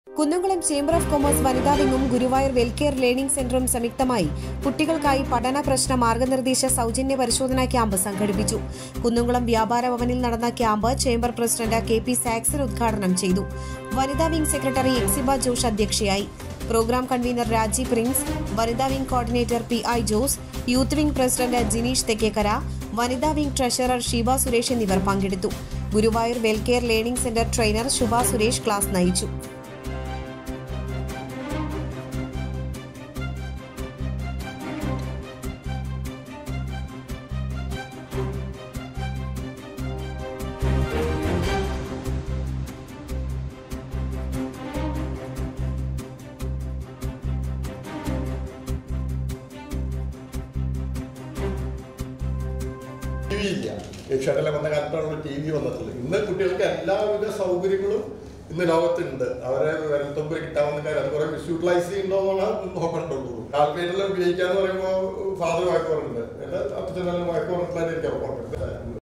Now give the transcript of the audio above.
Kunnamkulam chamber of commerce വനിതാ വിങ്ങും Guruvayur Welcare learning സെന്ററും സംയുക്തമായി കുട്ടികൾക്കായി പഠന പ്രശ്ന മാർഗനിർദ്ദേശ സൗജന്യ പരിശോധനാ ക്യാമ്പ് സംഘടിപ്പിച്ചു കുന്നംകുളം വ്യാപാര ഭവനിൽ നടന്ന camp chamber president K P Saxon ഉദ്ഘാടനം ചെയ്തു വനിതാ വിംഗ് സെക്രട്ടറി എക്സിബ ജോഷ് അധ്യക്ഷയായി പ്രോഗ്രാം കൺവീനർ രാജി പ്രിൻസ് വനിതാ wing coordinator P I Jose youth wing president Jineesh Thekkekkara വനിതാ വിംഗ് ട്രഷറർ ഷീബ സുരേഷ് എന്നിവർ പങ്കെടുത്തു Guruvayur Welcare Learning Centre trainer Shubha Suresh class നയിച്ചു ടി വി ഇല്ല ഏഷ്യാനെല്ലാം വന്ന കാലത്താണ് ടി വി വന്നിട്ടുള്ളത് ഇന്ന് കുട്ടികൾക്ക് എല്ലാവിധ സൗകര്യങ്ങളും ഇന്ന് ലോകത്തുണ്ട് അവരെ വിരൽത്തുമ്പിൽ കിട്ടാവുന്ന കാര്യം അത് കുറെ മിസ്യൂട്ടിലൈസ് ചെയ്യുന്നുണ്ടോന്നാണ് നോക്കേണ്ടുള്ളൂ കാൽക്കുലേറ്ററിൽ ഉപയോഗിക്കാന്ന് പറയുമ്പോൾ ഫാദർ വാക്ക് പറഞ്ഞിട്ടുണ്ട് എന്റെ അച്ഛനെല്ലാം വാക്ക് പറഞ്ഞിട്ടാണ് എനിക്ക് ഉറപ്പുണ്ട്